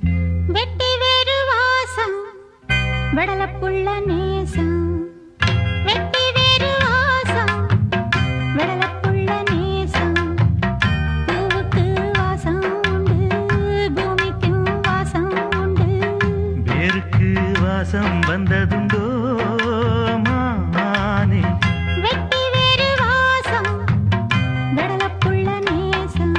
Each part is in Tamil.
வெட்டி வேறு வாசம் வெடலப்புள்ள நேசம் வெட்டி வேறு வாசம் வெடலப்புள்ள நேசம் பூவுக்கு வாசம் உண்டு பூமிக்கும் வாசம் உண்டு வேருக்கு வாசம் வந்ததுண்டோ மானே வெட்டி வேறு வாசம் வெடலப்புள்ள நேசம்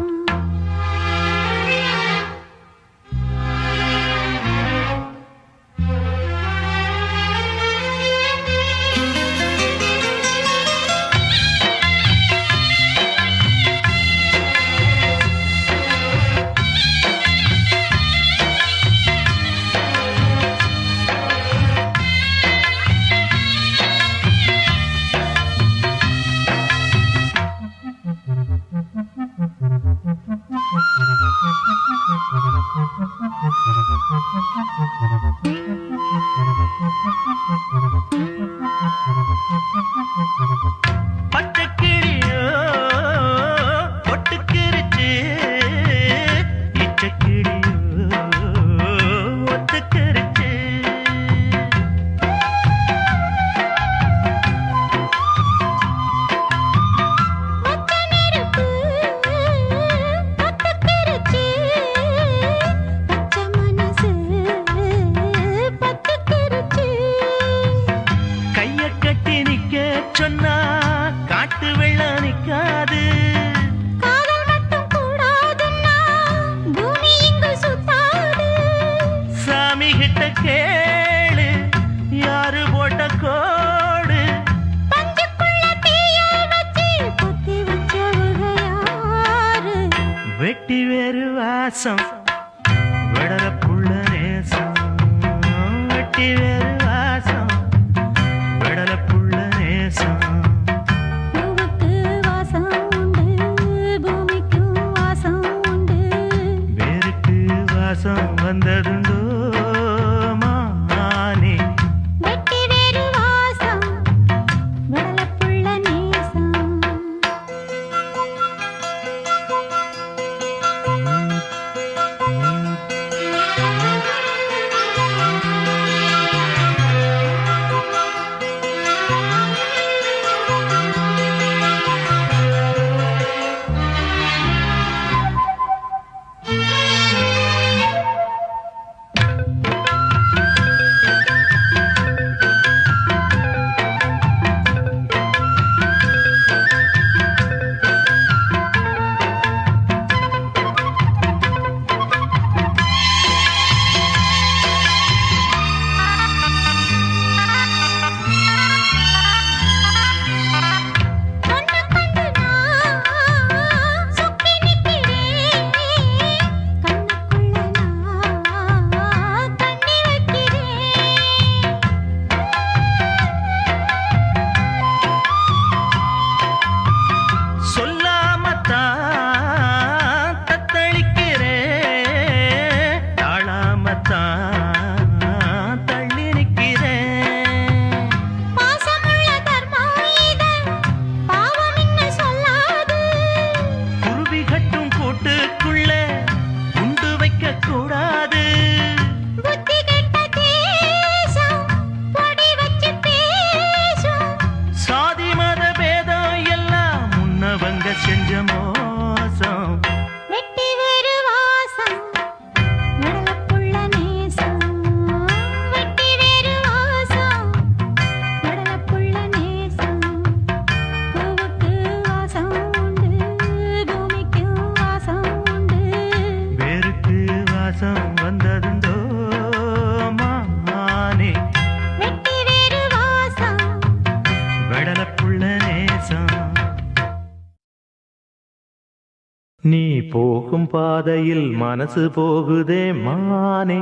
பச்சைக்கிளியோ ஒட்டுக்கிருச்சு இச்சக்கிளியோ ஒத்துக்கிருச்சு மொச்ச நெருப்பு பத்துக்கிருச்சு பச்சை மனசு பத்துக்கிருச்சு கைய கட்டி நிக்க சொன்னா காட்டு வெள்ளம் நிக்காது காதல் மட்டும் கூடாதுன்னா பூமி இங்கு சுத்தாது சாமி கிட்ட கேளு யாரு போட்ட கோடு பஞ்சுக்குள்ள தீய வச்சு குத்தி வச்சவங்க யாரு வெட்டி வேறு வாசம் விடல புள்ள நேசம் வெட்டி வேறு வாசம் விடல புள்ள நேசம் பூவுக்கு வாசம் உண்டு பூமிக்கும் வாசம் உண்டு வேருக்கு வாசம் வந்ததுண்டோ மானே வெட்டி வேறு வாசம் வெடலப்புள்ள நேசம் கண்ணு கண்டு நான் சுத்தி நிக்கிறேன் கண்ணுக்குள்ள நான் தண்ணி வைக்கிறேன் சொல்லாமத்தான் தத்தளிக்கிறேன் தாழாமத்தான் தள்ளி நிற்கிறேன் பாசமுள்ள தர்மம் இது பாவம் என்ன சொல்லாது குருவி கட்டும் கூட்டுக்குள்ள குண்டு வைக்க கூடாது புத்தி கெட்ட தேசம் பொடி வச்சு பேசும் சாதி மத பேதம் எல்லாம் முன்னவங்க செஞ்ச மோசம் வெட்டி வேறு வாசம் நடலப்புள்ள நேசம் வெட்டி வேறு வாசம் நடலப்புள்ள நேசம் பூவுக்கு வாசம் உண்டு பூமிக்கு வாசம் உண்டு வேருக்கு வாசம் வந்ததுண்டோ மானே வெட்டி வேறு வாசம் வெடலப்புள்ள நேசம் நீ போகும் பாதையில் மனசு போகுதே மானே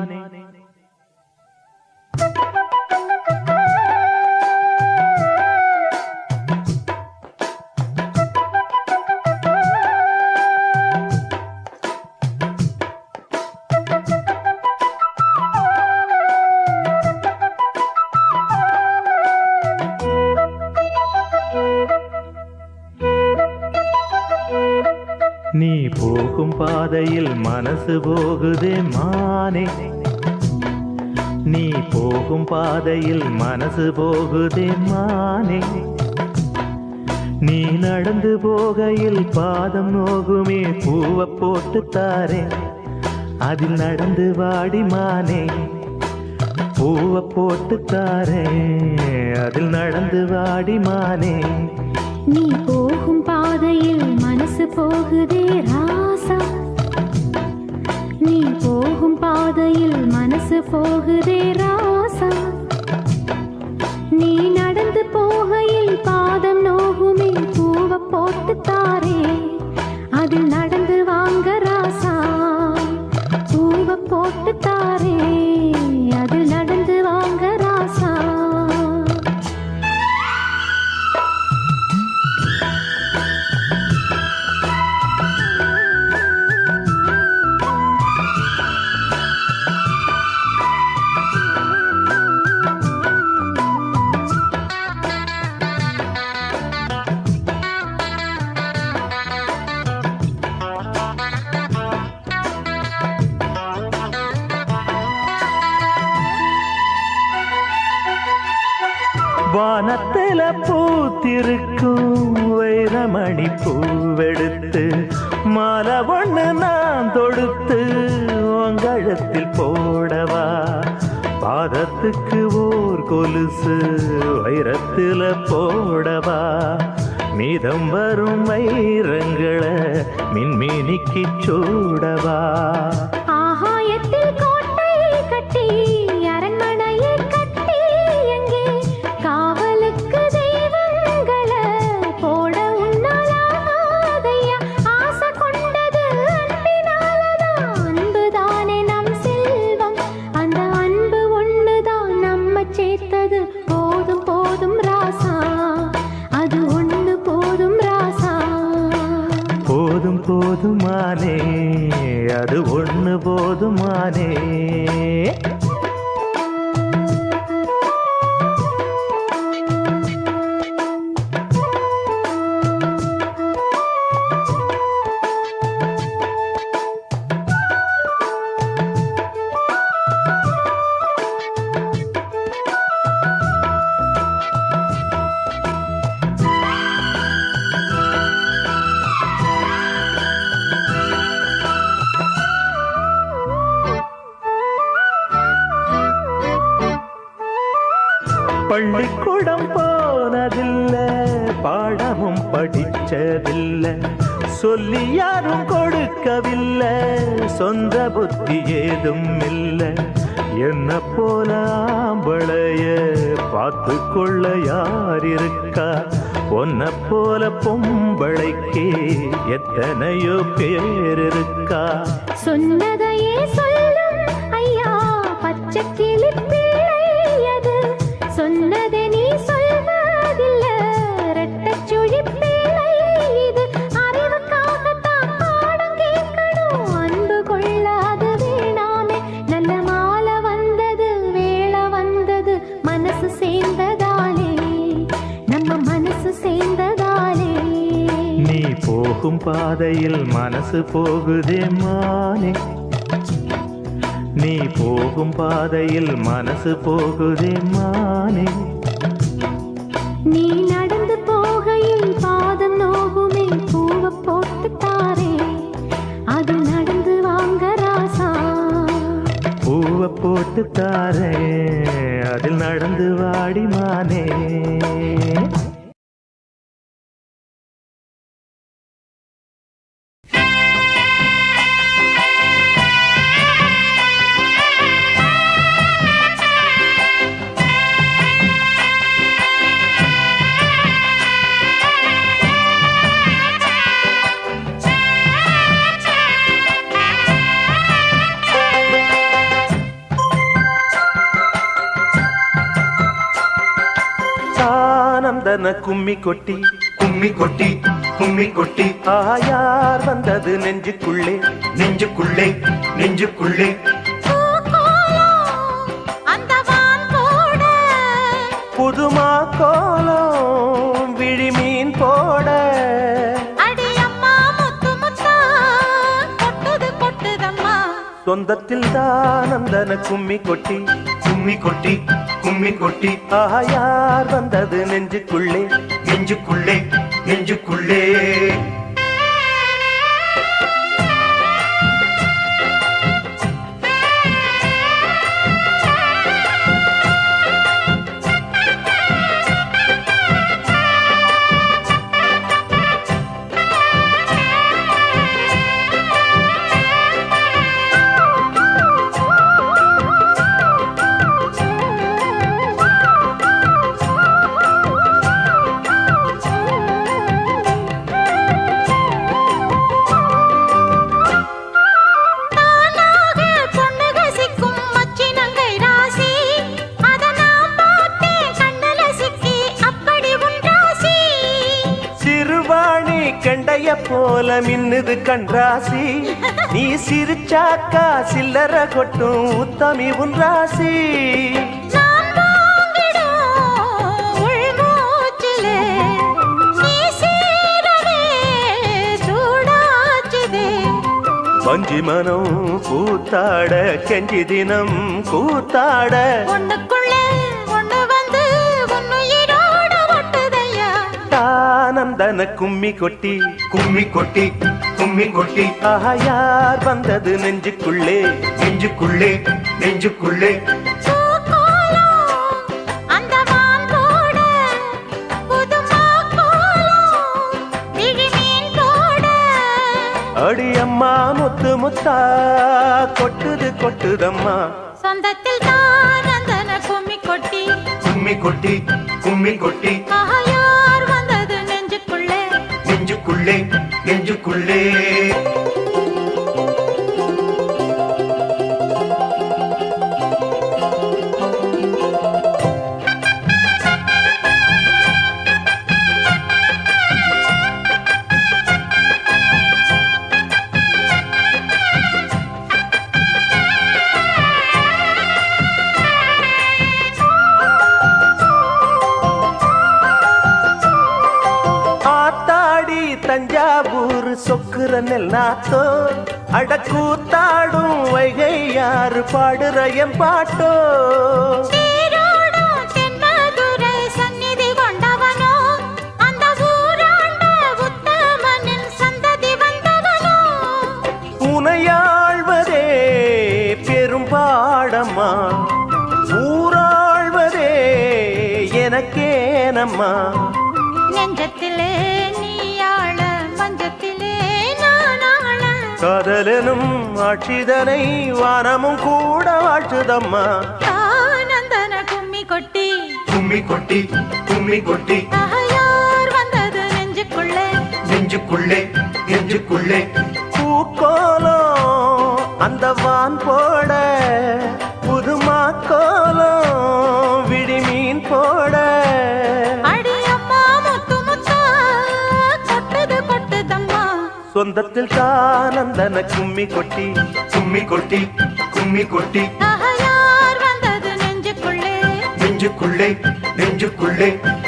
நீ போகும் பாதையில் மனசு போகுதே மானே நீ போகும் பாதையில் மனசு போகுதே மானே நீ நடந்து போகையில் பாதம் நோகுமே பூவை போட்டு தாரே அதில் நடந்து வாடி மானே பூவை போட்டு தாரே அதில் நடந்து வாடி மானே நீ போகும் பாதையில் மனசு போகுதே ராசா நீ போகும் பாதையில் மனசு போகுதே ராசா நீ நடந்து போகையில் பாதம் நோகுமே பூவை போட்டு தாரே அதில் நடந்து வாங்க ராசா பூவை போட்டு தாரே அதில் நடந்து வாங்க ராசா வானத்தில பூத்திருக்கும் வைரமணி பூவெடுத்து மாலை ஒண்ணு நான் தொடுத்து உங்கழத்தில் போடவா பாதத்துக்கு ஓர் கொலுசு வைரத்தில போடவா மீதம் வரும் வைரங்களை மின்மினிக்கு சூடவா ஆகாயத்தில் கோட்டை கட்டி அரண்மனையை கட்டி எங்கே காவலுக்கு தெய்வங்களை போட உன்னாலாதையா ஆசை கொண்டது அன்பினாலதான் அன்புதானே நம் செல்வம் அந்த அன்பு ஒண்ணுதான் நம்ம சேர்த்தது போதும் போதும் ராசா அது ஒண்ணு போதும் ராசா போதும் போதுமானே அது ஒண்ணு போதுமானே பள்ளிக்கூடம் போனதில்ல பாடமும் படிச்சதில்ல சொல்லி யாரும் கொடுக்கவில்லை சொந்த புத்தி ஏதும் இல்ல என்ன போல ஆம்பளைய பார்த்து கொள்ள யார் இருக்கா உன்னை போல பொம்பளைக்கு எத்தனையோ பேர் இருக்கா சொன்னதையே சொல்லும் ஐயா பச்சை கிளி பிள்ளை அது சொன்னதை நீ சொல்வதில்ல ரெட்டச் சுழி பிள்ளை இது அறிவுக்காகத்தான் பாடம் கேட்கணும் அன்பு கொள்ளாது வேணாமே நல்ல மாலை வந்தது வேளை வந்தது மனசு சேர்ந்ததாலே நம்ம மனசு சேர்ந்ததாலே நீ போகும் பாதையில் மனசு போகுதே மானே நீ போகும் பாதையில் மனசு போகுதே மானே நீ நடந்து போகையில் பாதம் நோகுமே பூவை போட்டு தாரே அது நடந்து வாங்க ராசா பூவை போட்டு தாரே அதில் நடந்து வாடி மானே ஆனந்தன கும்மி கொட்டி கும்மி கொட்டி கும்மி கொட்டி ஆயார் வந்தது நெஞ்சுக்குள்ளே நெஞ்சுக்குள்ளே நெஞ்சுக்குள்ளே அந்த வான் போட புதுமா கோலம் விழிமீன் போட அடி அம்மா முத்து முத்தா சொந்தத்தில் தான் நந்தன கும்மி கொட்டி கும்மி கொட்டி கும்மி கொட்டி ஆஹா யார் வந்தது நெஞ்சுக்குள்ளே நெஞ்சுக்குள்ளே நெஞ்சுக்குள்ளே தானாக பொண்ணுக சிக்கும் மச்சினங்கை ராசி அத நான் பார்த்தேன் கண்ணுல சிக்கி அப்படி உன் ராசி சிறுவாணி கண்டைய போல மின்னுது கண்ராசி நீ சிரிச்சாக்கா சில்லற கொட்டும் உத்தமி உன் ராசி நான் வாங்கிடும் உள்மூச்சிலே நீ சீரவே சூடாச்சுதே வஞ்சி மனம் கூத்தாட கெஞ்சி தினம் கூத்தாட ஒண்ணுக்குள்ளே ஒண்ணு வந்து உன்னுயிரோட ஒட்டுதையா தானந்தன கும்மி கொட்டி கும்மி கொட்டி கும்மி கொட்டி ஆஹா யார் வந்தது நெஞ்சுக்குள்ளே நெஞ்சுக்குள்ளே நெஞ்சுக்குள்ளே பூக்கோலம் அந்த வான் போட புதுமா கோலம் விழிமீன் போட அடியம்மா முத்து முத்தா கொட்டுது கொட்டுதம்மா சொந்தத்தில் தான் அந்தன கும்மி கொட்டி கும்மி கொட்டி கும்மி கொட்டி ஆஹா யார் வந்தது நெஞ்சுக்குள்ளே நெஞ்சுக்குள்ளே நெஞ்சுக்குள்ளே ஆத்தாடி தஞ்சாவூர் சொக்குற நெல்லாத்தோ அடக்கூத்தாடும் வைகை யாரு பாடுற என் பாட்டோ சீரோடும் தென்மதுரை சந்நிதி கொண்டவனோ அந்த ஊராண்ட உத்தமனின் சந்ததி வந்தவனோ உனையாழ்வதே பெரும்பாடம்மா ஊராழ்வதே எனக்கேனம்மா நெஞ்சத்திலே நீயாள மஞ்சத்திலே நானாள காதலனும் ஆட்சிதனை வானமும் கூட வாழ்த்துதம்மா ஆனந்தன கும்மி கொட்டி கும்மி கொட்டி கும்மி கொட்டி யார் வந்தது நெஞ்சுக்குள்ளே நெஞ்சுக்குள்ளே நெஞ்சுக்குள்ளே பூக்கோலம் அந்த வான் போட புதுமா கோலம் விடிமீன் போட அடியம்மா முத்து முத்தா கொட்டுது கொட்டுதம்மா சொந்தத்தில் தானந்தன கும்மி கொட்டி கும்மி கொட்டி கும்மி கொட்டி யார் வந்தது நெஞ்சுக்குள்ளே நெஞ்சுக்குள்ளே நெஞ்சுக்குள்ளே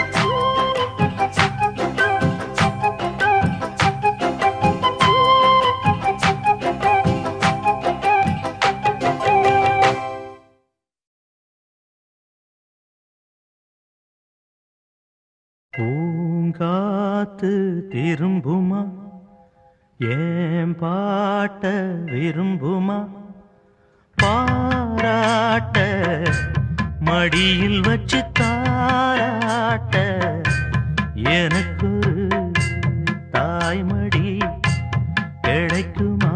பூங்காத்து திரும்புமா ஏன் பாட்ட விரும்புமா பாராட்ட மடியில் வச்சு தாராட்ட எனக்கு ஒரு தாய்மடி கிடைக்குமா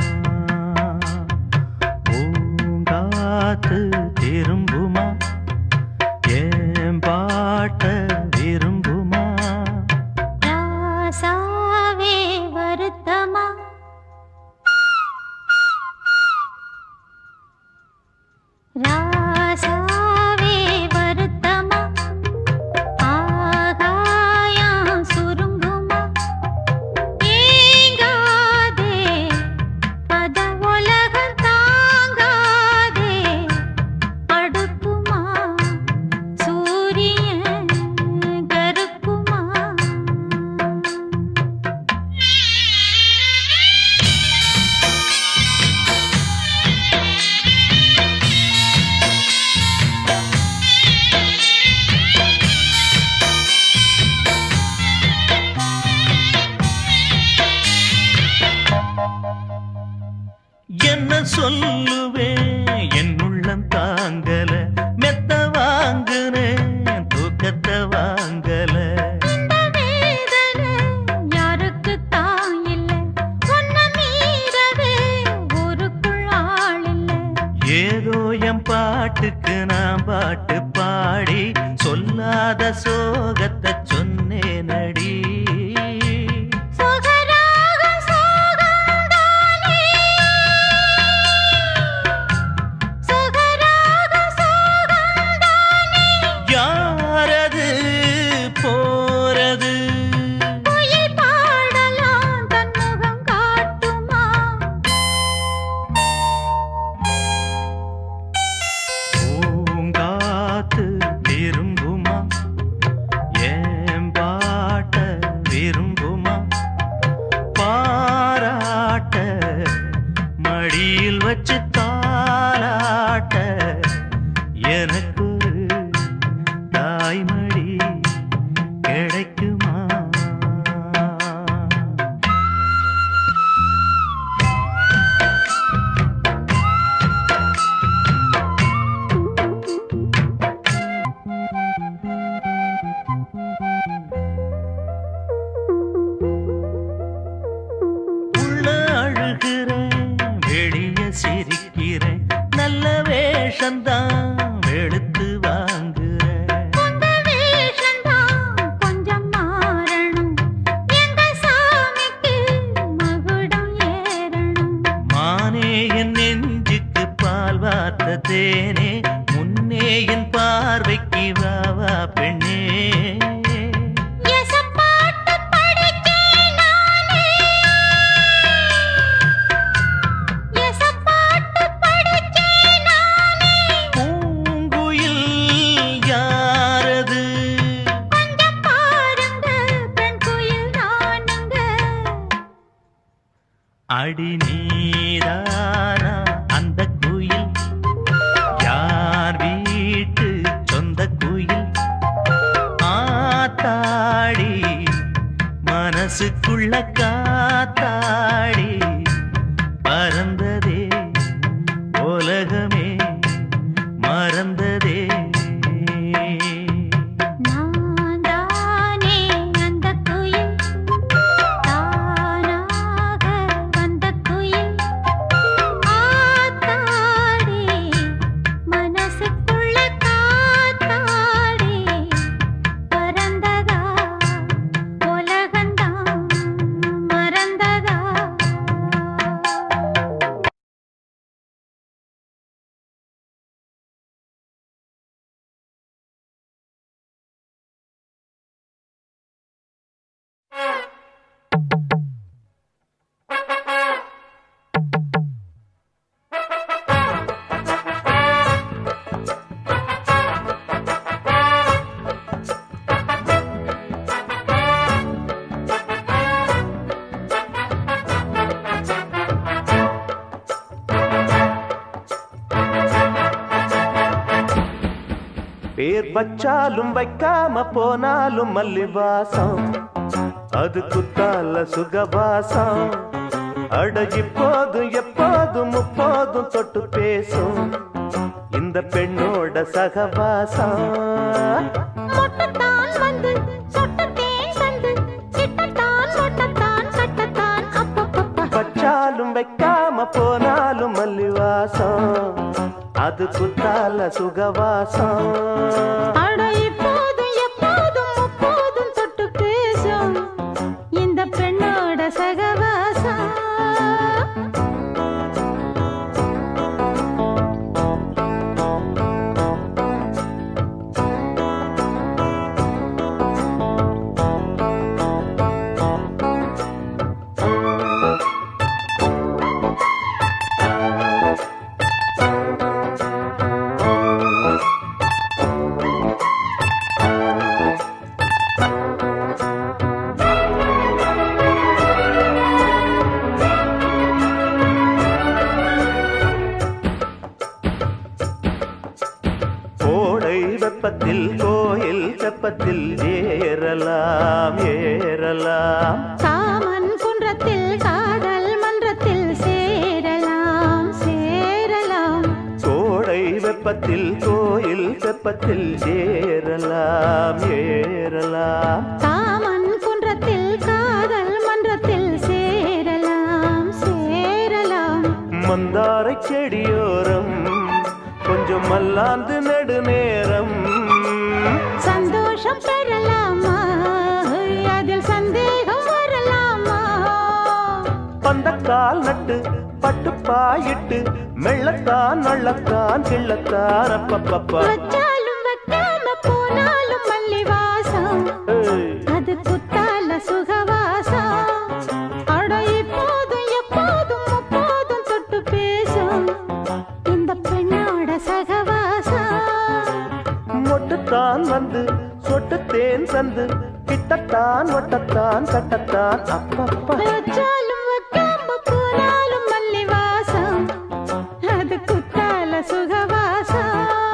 பூங்காத்து திரும்புமா ஏன் பாட்ட விரும்புமா ராசாவே வருத்தமா ராசாவே வருத்தமா ஆகாயம் சுருங்குமா ஏங்காதே பத உலகம் தாங்காதே அடுக்குமா சூரியன் கருக்குமா என்ன சொல்லுவேன் என் உள்ளம் தாங்கல மெத்த வாங்குனேன் தூக்கத்தை வாங்கல இந்த வேதனை யாருக்கு தான் இல்லை உன்னை மீறவே ஊருக்குள் ஆள் இல்லை ஏதோ என் பாட்டுக்கு நான் பாட்டு பாடி சொல்லாத சோகத்தை சொன்னேனடி சுகராகம் சோகம்தானே சுகராகம் சோகம்தானே யாரது போறது குயில் பாடலாம் தன் முகம் காட்டுமா பூங்காத்து விரும்புமா ஏன் பாட்ட விரும்புமா பாராட்ட மடியில் வச்சு தாளாட்ட எனக்கு ஒரு தாய்மடி கிடைக்குமா உள்ள அழுகிறேன் வெளிய சிரிக்கிறேன் நல்ல வேஷந்தான் வெளுத்து வாங்குறேன் உங்க வேஷம்தான் கொஞ்சம் மாறணும் எங்க சாமிக்கு மகுடம் ஏறணும் மானே என் நெஞ்சுக்கு பால் வார்த்த தேனே முன்னே என் பார்வைக்கு வா வா பெண்ணே எசப்பாட்டு படிச்சேன் நானே எசப்பாட்டு படிச்சேன் நானே பூங்குயில் யாரது கொஞ்சம் பாருங்க பெண் குயில் நானுங்க அடி நீதானா அந்த குயில் யார் வீட்டு சொந்த குயில் ஆத்தாடி மனசுக்குள்ள காத்தாடி பறந்ததே உலகமே மறந்ததே நான் தானே அந்த குயில் தானாக வந்த குயில் ஆத்தாடி மனசுக்குள்ள காத்தாடி பறந்ததா உலகந்தான் மறந்ததா பேர் வச்சாலும் வைக்காம போனாலும் மல்லிவாசம் அது குத்தால சுகவாசம் அட இப்போதும் எப்போதும் முப்போதும் தொட்டு பேசும் இந்த பெண்ணோட சகவாசம் மொட்டத்தான் வந்து சொட்டத்தேன் வந்து கிட்டத்தான் மொட்டத்தான் கட்டத்தான் அப்பப்பப்பா வச்சாலும் வைக்காம போனாலும் மல்லிவாசம் அது குத்தால சுகவாசம் அட இப்போதும் எப்போதும் முப்போதும் தொட்டு பேசும் இந்த பெண்ணோட சகவாசம் கோடை வெப்பத்தில் கோயில் தெப்பத்தில் ஏறலாம் ஏறலாம் காமன் குன்றத்தில் காதல் மன்றத்தில் வெப்பத்தில் கோயில் வெப்பத்தில் ஏறலாம் ஏறலாம் காமன் குன்றத்தில் காதல் மன்றத்தில் சேரலாம் சேரலாம் மந்தாரை செடியோரம் கொஞ்சம் மல்லாந்து நெடுநேரம் சந்தோஷம் பெறலாமா அதில் சந்தேகம் வரலாமா பந்தக்கால் நட்டு பட்டு பாயிட்டு மெள்ளத்தான் நள்ளத்தான் கிள்ளத்தான் அப்பப்பப்பா வச்சாலும் வைக்காம போனாலும் மல்லி வாசம் ஏய், அது குத்தால சுகவாசம் அட இப்போதும் எப்போதும் எப்போதும் தொட்டு பேசும் இந்த பெண்ணோட சகவாசம் மொட்டுத்தான் வந்து சொட்டு தேன் சந்து கிட்டத்தான் ஒட்டத்தான் கட்டத்தான் அப்பப்பா வச்சாலும் வைக்காம போனாலும் மல்லி வாசம் அது குத்தால சுகவாசம்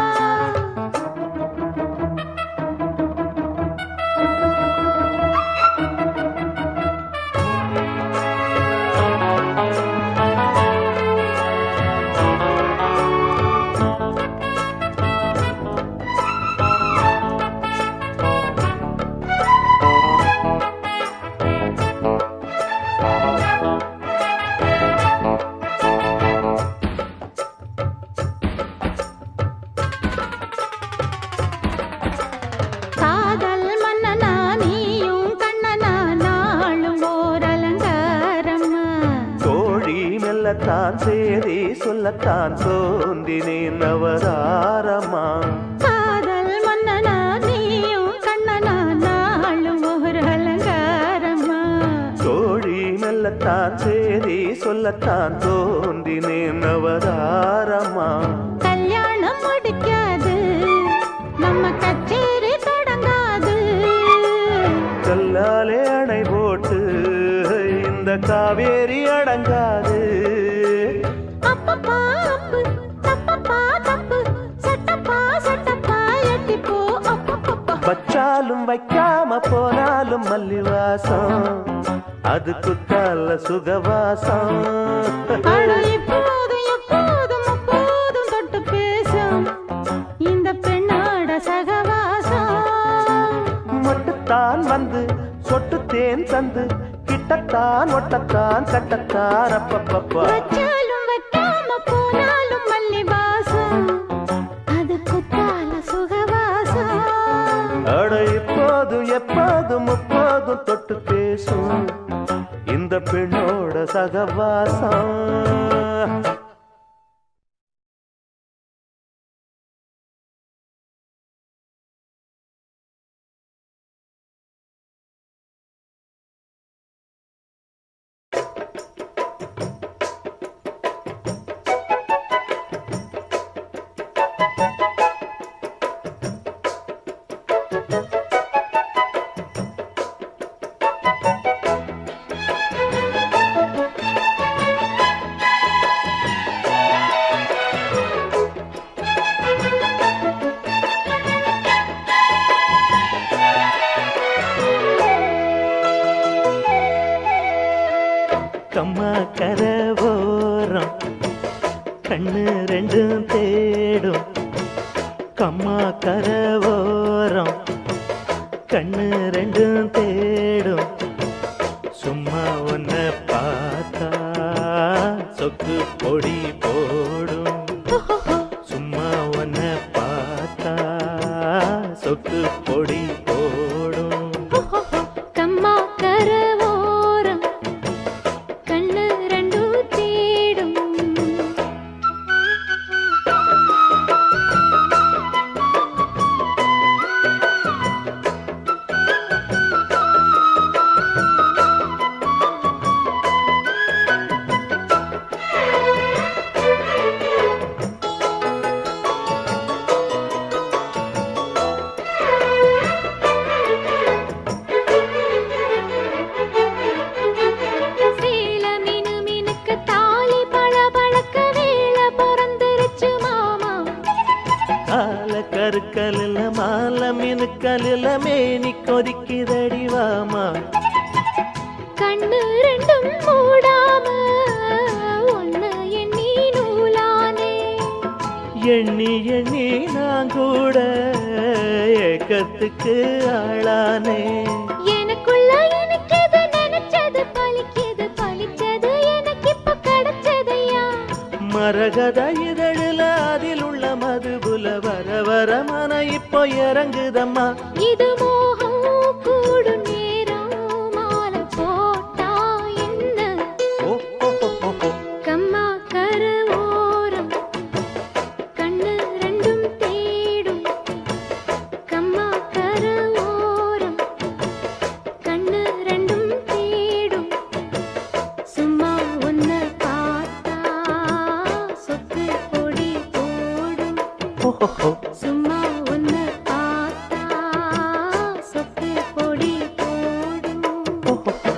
காதல் மன்னனா நீயும் கண்ணனா நாளும் ஓர் அலங்காரம்மா கோழி மெல்லத்தான் சேரி சொல்லத்தான் தோன்றினேன் அவதாரமா காதல் மன்னனா நீயும் கண்ணனா நாளும் ஓர் அலங்காரம்மா கோழி மெல்லத்தான் சேரி சொல்லத்தான் தோன்றினேன் அவதாரமா கல்யாணம் முடிக்காது நம்ம கச்சேரி தொடங்காது கல்லாலே அணை போட்டு இந்த காவேரி அடங்காது அப்பப்பா அப்பு தப்பப்பா தப்பு சட்டப்பா சட்டப்பா எட்டிப்போ அப்பப்பப்பா வச்சாலும் வைக்காம போனாலும் மல்லிவாசம் அது குத்தால சுகவாசம் அட இப்போதும் எப்போதும் அப்போதும் தொட்டு பேசும் இந்த பெண்ணோட சகவாசம் மொட்டுத்தான் வந்து சொட்டு தேன் தந்து கிட்டத்தான் ஒட்டத்தான் கட்டத்தான் அப்பப்பப்பா வச்சாலும் வைக்காம போனாலும் மல்லி வாசம் அது குத்தால சுகவாசம் அட இப்போதும் எப்போதும் முப்போதும் தொட்டு பேசும் இந்த பெண்ணோட சகவாசம் கம்மா கரவோரம் கண்ணு ரெண்டும் தேடும் கம்மா கரவோரம் கண்ணு ரெண்டும் தேடும் சும்மா ஒன்ன பார்த்தா சொக்கு பொடி போடும் சும்மா ஒன்ன பார்த்தா சொக்கு பொடி போடும் கம்மா கரவோரம் கண்ணு ரெண்டும் தேடும் சேல மீனு மீனுக்கு தாலி பழ பழக்க வேள பிறந்துருச்சு மாமா கால கருக்கலில் மாலை மினுக்கலில் மேனி கொதிக்குதடி வாமா கண்ணு ரெண்டும் மூடாம ஒன்னு எண்ணி நூலானே எண்ணி எண்ணி நான் கூட ஏக்கத்துக்கு ஆளானே எனக்குள்ள எனக்கெது நினைச்சது பலிக்குது பலிச்சது எனக்கு இப்ப கிடைச்சதையா மரகத இதழில அதில் உள்ள மதுபுல வர வர மன இப்போ இறங்குதம்மா இது மோகம் கூடும் நேரம் மாலை போட்டா என்ன ஓ, ஓ, ஓ, ஓ, ஓ. கம்மா கரு ஓரம் கண்ணு ரெண்டும் தேடும் கம்மா கரு ஓரம் கண்ணு ரெண்டும் தேடும் சும்மா ஒன்னு பார்த்தா சொக்கு பொடி போடும் ஓ, ஓ, ஓ. சும்மா ஒன்னு பார்த்தா சொக்கு பொடி போடும் ஓ, ஓ, ஓ.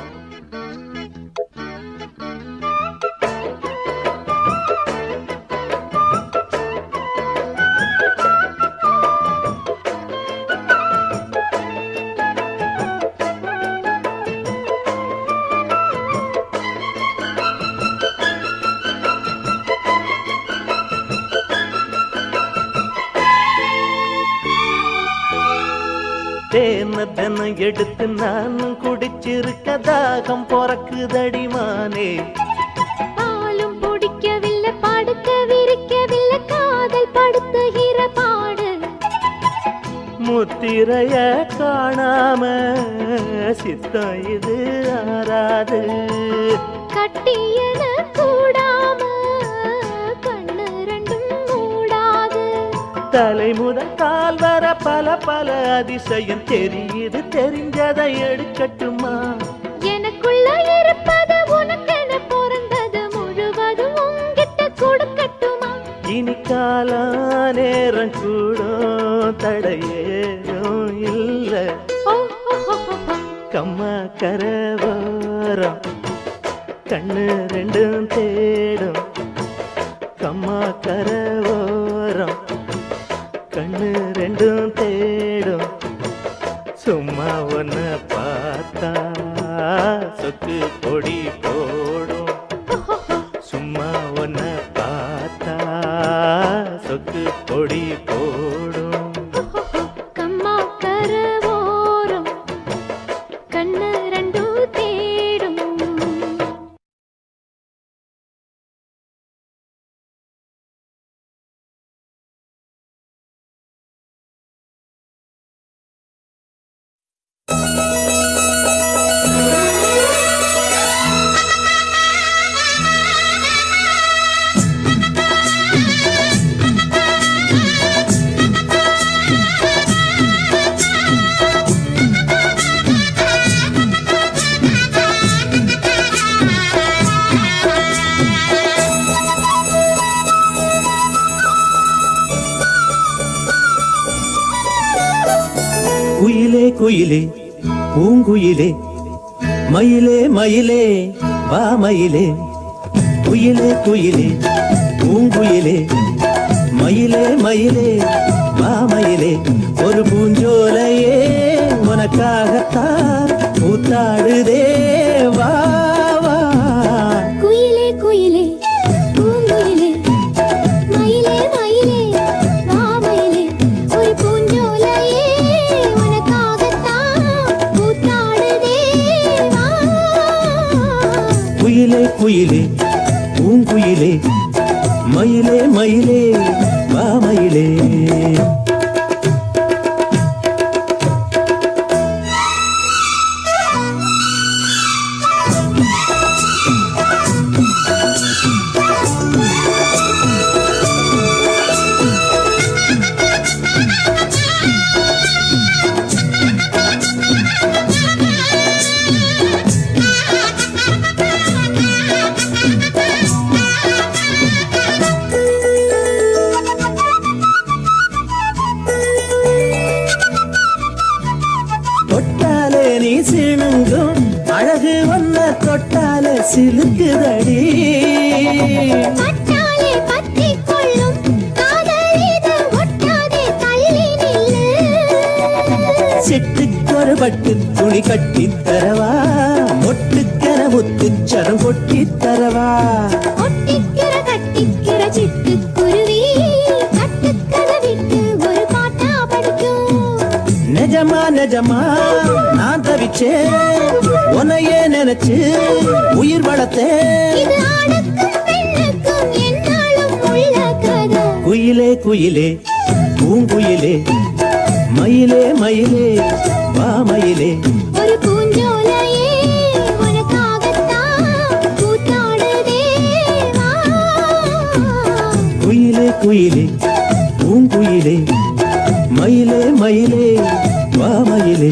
தேன தென எடுத்து நானும் குடிச்சிருக்க தாகம் பொறக்குதடிமானே பாலும் பிடிக்கவில்லை படுக்க விரிக்கவில்லை காதல் படுத்துகிற பாடு முத்திரைய காணாம சித்தம் இது ஆறாது கட்டியன கூடாம கண்ணு ரெண்டும் மூடாது தலை முதல் கால் வர பல பல அதிசயம் தெரியுது தெரிஞ்சதை எடுக்கட்டுமா எனக்குள்ள இருப்பது உனக்கென பிறந்தது முழுவதும் உங்கிட்ட கொடுக்கட்டுமா இனி காலா நேரம் கூடும் தடையேதும் இல்ல ஓ ஹோ, ஹோ, ஹோ, ஹோ. கம்மா கரவாரம் கண்ணு ரெண்டும் தேடும் கம்மா கரவோரம் கண்ணு ரெண்டும் தேடும் சும்மா ஒன்ன பார்த்தா சொக்கு பொடி போடும் சும்மா ஒன்ன பார்த்தா சொக்கு பொடி போடும் கம்மா கரவோரம் கண்ணு ரெண்டும் தேடும் குயிலே குயிலே பூங்குயிலே மயிலே மயிலே வா மயிலே குயிலே குயிலே பூங்குயிலே மயிலே மயிலே வா மயிலே ஒரு பூஞ்சோலையே உனக்காகத்தான் கூத்தாடுதே வா வா குயிலே குயிலே பூங்குயிலே மயிலே மயிலே வா மயிலே ஒரு பூஞ்சோலையே உனக்காகத்தான் கூத்தாடுதே வா குயிலே குயிலே பூங்குயிலே மயிலே மயிலே வா மயிலே தொட்டாலே நீ சிணுங்கும் அழகு ஒன்ன தொட்டாலே சிலுக்குதடி பட்டாலே பற்றிக் கொள்ளும் காதல் இது ஒட்டாதே தள்ளி நில்லு சிட்டுக்கொரு பட்டு துணி கட்டித் தரவா மொட்டுக்கென முத்துச்சரம் கொட்டித் தரவா ஒட்டிக்கிற கட்டிக்கிற சிட்டுக்குருவி நிஜமா நான் தவிச்சேன் உன்னையே நினைச்சு உயிர் வளர்த்தேன் இது ஆணுக்கும் பெண்ணுக்கும் என்னாலும் உள்ள கதை குயிலே குயிலே பூங்குயிலே மயிலே மயிலே வா மயிலே ஒரு பூஞ்சோலையே உனக்காகத்தான் கூத்தாடுதே வா. குயிலே குயிலே பூங்குயிலே மயிலே மயிலே வா மயிலே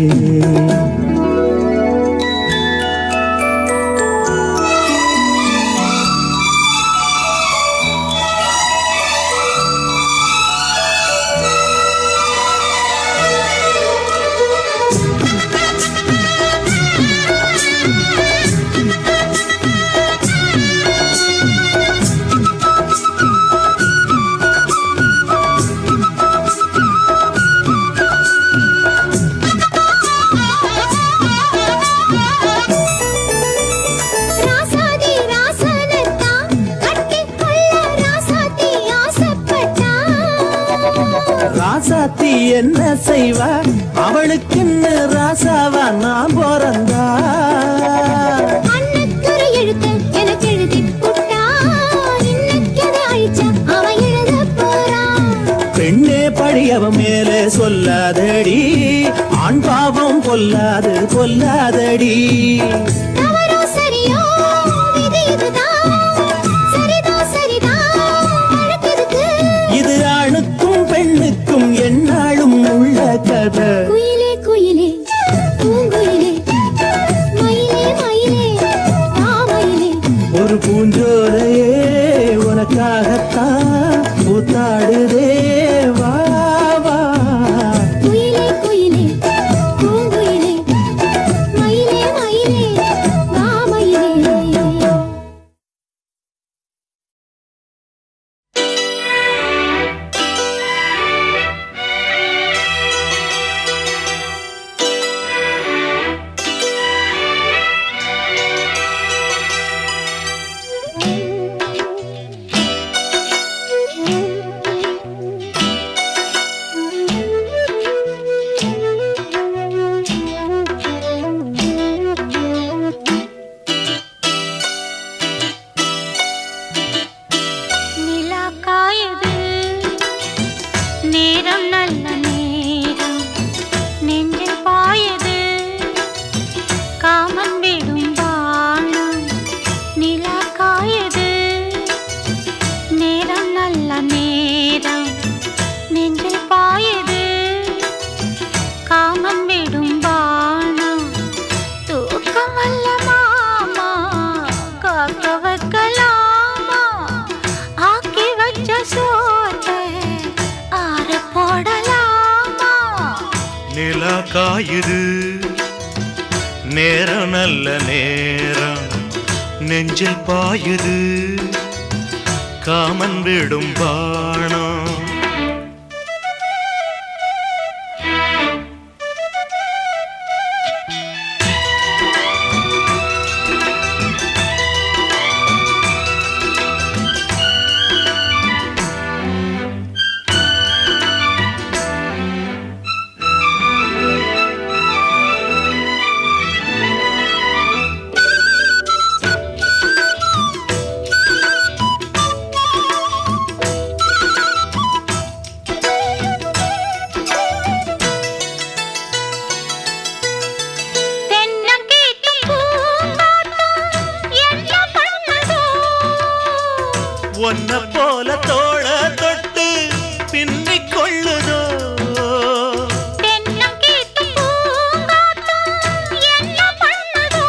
ராசாதி ராசனத்தான் கட்டிக்கொள்ள ராசாத்தி ஆசைப்பட்டா. ராசாத்தி என்ன செய்வா அவளுக்குன்னு ராசாவா நான் பிறந்தா அன்னத்தொரு எழுத்து எனக்கு எழுதிப் புட்டா. இன்னைக்கதை அழிச்சா அவன் எழுதப் போறான். பெண்ணே பழியவ மேலே சொல்லாதடி ஆண் பாவம் கொல்லாது கொல்லாதடி தவறோ சரியோ விதி இதுதான். சரிதான் சரிதான் வழக்கெதுக்கு? இது ஆணுக்கும் பெண்ணுக்கும் எந்நாளும் உள்ள கதை குயிலே குயிலே பூங்குயிலே மயிலே மயிலே மாமயிலே ஒரு பூஞ்சோலையே உனக்காகத்தான் கூத்தாடுதே வா வா குயிலே குயிலே பூங்குயிலே மயிலே மயிலே மாமயிலே நிலா காயுது நேரம் நல்ல நேரம் நெஞ்சில் பாயுது காமன் விடும் பானம் நிலா காயுது நேரம் நல்ல நேரம் நெஞ்சில் பாயுது காமன் விடும் பானம் தூக்கம் வல்ல மாமா காக்க வைக்கலாமா ஆக்கி வச்ச சோத்தை ஆற போடலாமா நிலா காயுது நேரம் நல்ல நேரம் நெஞ்சில் பாயுது காமன் விடும் பாணம் தென்னங்கீத்தும் பூங்காத்தும் என்ன பண்ணுதோ ஒன்ன போல தோள தொட்டு பின்னிக் கொள்ளுதோ தென்னங்கீத்தும் பூங்காத்தும் என்ன பண்ணுதோ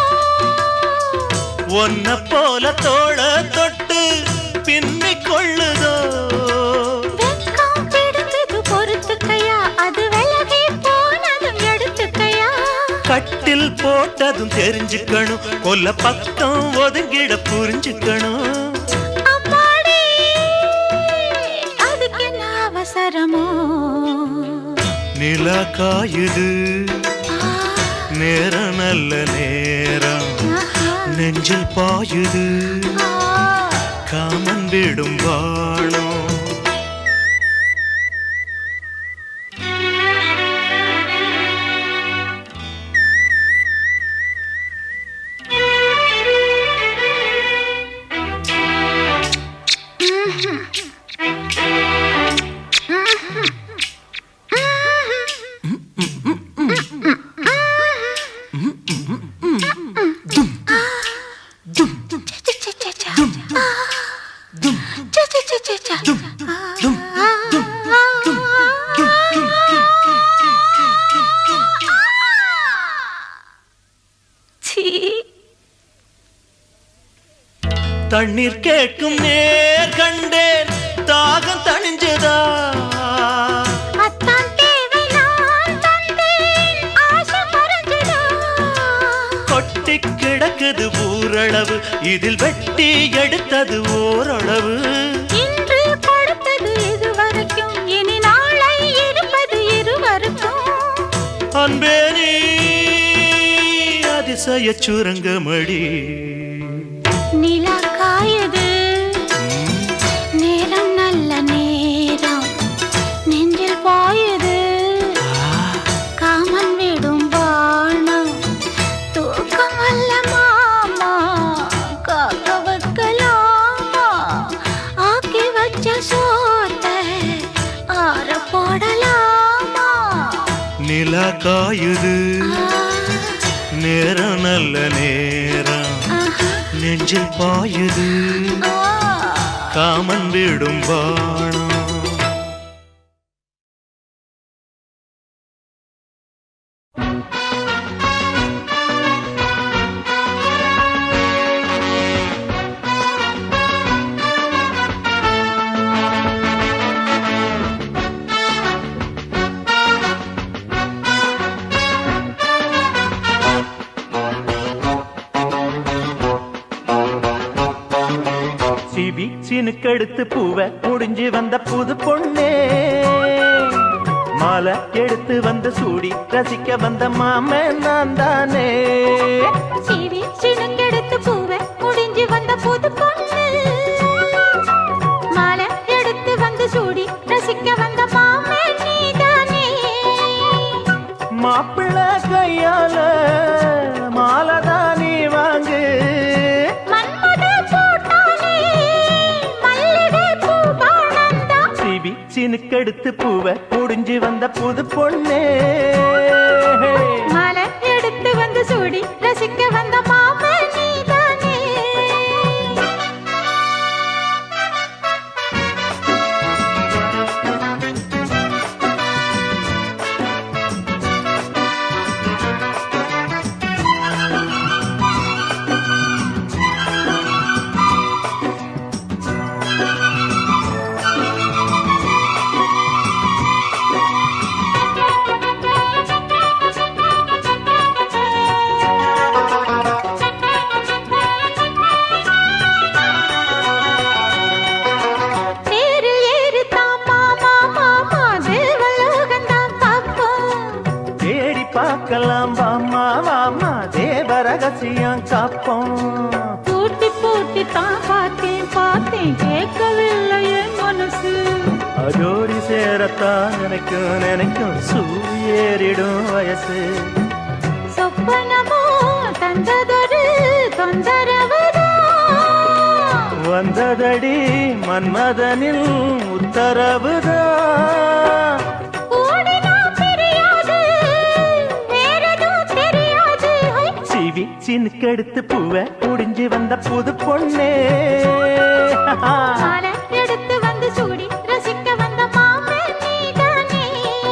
ஒன்ன போல தோள தொட்டு பின்னிக் கொள்ளுதோ வெக்கம் பிடிச்சது பொறுத்துக்கையா அது விலகி போனதும் எடுத்துக்கையா கட்டில் போட்டதும் தெரிஞ்சுக்கணும் கொல்ல பக்கம் ஒதுங்கிட புரிஞ்சுக்கணும் அம்மாடி அதுக்கு என்ன அவசரமோ நிலா காயுது ஆ, நேரம் நல்ல நேரம் ஆஹா, நெஞ்சில் பாயுது ஆ. காமன் விடும் வாழம் தண்ணீர் கேட்கும் நேர் கண்டேன் தாகம் தணிஞ்சதா அத்தான் தேவை நான் தந்தேன் ஆசை மறைஞ்சதா கொட்டி கிடக்குது ஊரளவு இதில் வெட்டி எடுத்தது ஓரளவு இன்று கொடுத்தது இதுவரைக்கும் இனி நாளை இருப்பது இருவருக்கும் அன்பே நீ அதிசய சுரங்கமடி நிலா காயுது நேரம் நல்ல நேரம் நெஞ்சில் பாயுது காமன் விடும் வானம் தூக்கம் அல்ல மாமா காக்க வைக்கலாமா ஆக்கி வச்ச சோத்தை ஆற போடலாமா நிலா காயுது ஆ, நேரம் நல்ல நேரம் ஆஹா, நெஞ்சில் பாயுது ஆ. காமன் விடும் வானம் சிபி சினுக்கெடுத்து பூவை முடிஞ்சு வந்த புது பொண்ணே மாலை எடுத்து வந்து சூடி ரசிக்க வந்த மாமன் நான் தானே சீவி சினுங்கெடுத்து பூவை முடிஞ்சு வந்த புது பொண்ணு மாலை எடுத்து வந்து சூடி ரசிக்க வந்த மாமே நீதானே மாப்பிள்ள கையால மாலை தான் நீ வாங்கு மன்மத பூட்டானே மல்லிகை பூபானந்தா சிபி சினுக்கெடுத்து பூவை முடிஞ்சு வந்த புது பொண்ணே மாலை எடுத்து வந்து சூடி ரசிக்க வந்த மாமே நீதானே தேரில் ஏறித்தான் மாமா மாமா தேவலோகந்தான் பார்ப்போம் தேடி பார்க்கலாம் வாமா வாமா தேவ ரகசியம் காப்போம் பூட்டி பூட்டி தான் பார்த்தேன் பார்த்தேன் கேட்கவில்லை என் மனசு அதோடி சேரத்தான் நினைக்கும் நினைக்கும் சூரியேறிடும் வயசு சொப்பனமோ தந்ததொரு தொந்தரவுதான் வந்ததடி மன்மதனில் உத்தரவுதான் ஓடினா தெரியாது வேறெதுவும் தெரியாது ஹை. சிவி சினுக்கெடுத்து பூவை முடிஞ்சு வந்த புது பொண்ணே மாலை எடுத்து வந்து சூடி ரசிக்க வந்த மாமே நீதானே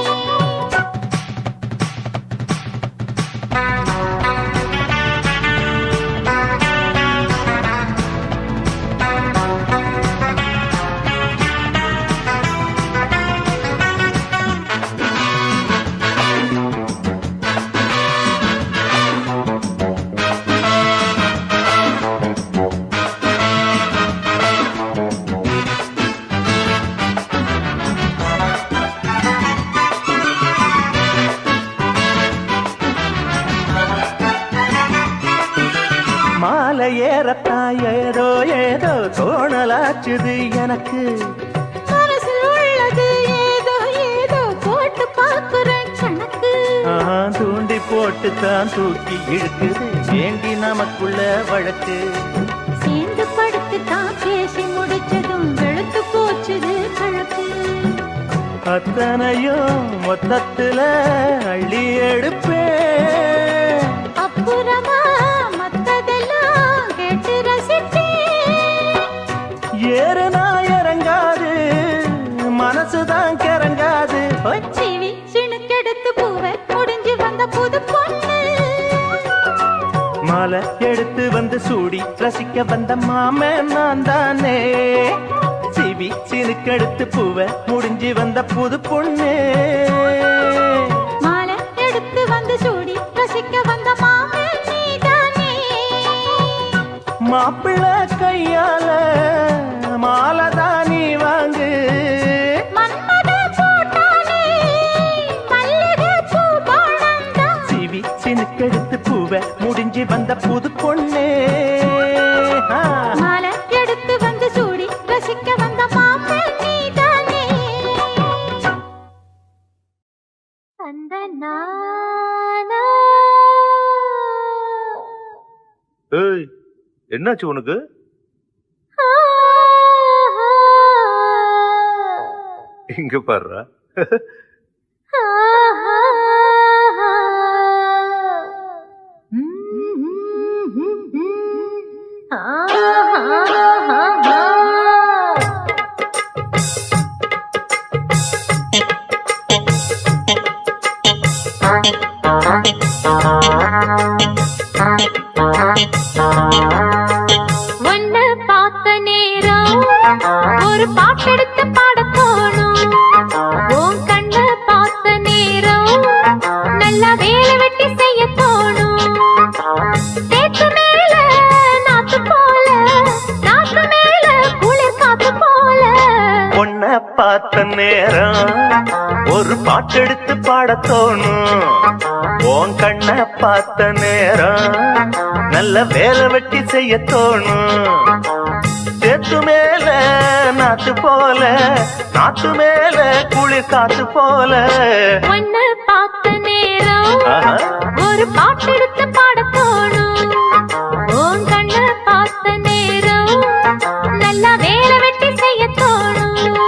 மாலை ஏறத்தான் ஏதோ ஏதோ தோணலாச்சுது எனக்கு மனசில் உள்ளது ஏதோ ஏதோ போட்டு பார்க்கிறேன் கணக்கு ஆஹா, தூண்டி போட்டு தான் தூக்கி இழுக்குது வேண்டி நமக்குள்ள வழக்கு சேர்ந்து படுத்து தான் பேசி முடிச்சதும் அத்தனையும் மொத்தத்துல அள்ளி எடுப்பேன் அப்புறமா மத்ததெல்லாம் கேட்டு ரசித்தேன் ஏறுனா இறங்காது மனசுதான் கிறங்காது ஹோய். சீவி சிணுக்கெடுத்து பூவை முடிஞ்சு வந்த புது பொண்ணு மாலை எடுத்து வந்து சூடி ரசிக்க வந்த மாமன் நான் தானே சிவி சினுக்கெடுத்து பூவை முடிஞ்சு வந்த புது பொண்ணு மாலை எடுத்து வந்து சூடி ரசிக்க வந்த மாமன் நீதானே மாப்பிள்ளை கையால மாலை தான் நீ வாங்கு மன்மத போட்டானே மல்லிகை பூ பாழந்தான் சிவி சினுக்கெடுத்து பூவை முடிஞ்சு வந்த புது பொண்ணு ஆ. மாலை எடுத்து வந்து சூடி ரசிக்க வந்த மாமன் நீதானே அந்த நானா ஏய் என்னாச்சு உனக்கு இங்க பாருடா ஒன்ன பார்த்த நேரம் ஒரு பாட்டெடுத்து பாட போனோம் உன் கண்ண பார்த்த நேரம் நல்லா வேலை வெட்டி செய்ய தோணும் தேத்து மேல நாத்து போல நாத்து மேல குளிர் காத்து போல பொண்ண பார்த்த நேரம் ஒரு பாட்டெடுத்து பாட தோணும் உன் கண்ண பார்த்த நேரம் நல்ல வேலை வெட்டி செய்ய தோணும் சேத்து மேல நாத்து போல நாத்து மேல குளிர் காத்து போல ஒன்ன பார்த்த நேரம் ஆஹா. ஒரு பாட்டெடுத்து பாட தோணும் உன் கண்ண பார்த்த நேரம் நல்லா வேலை வெட்டி செய்ய தோணும்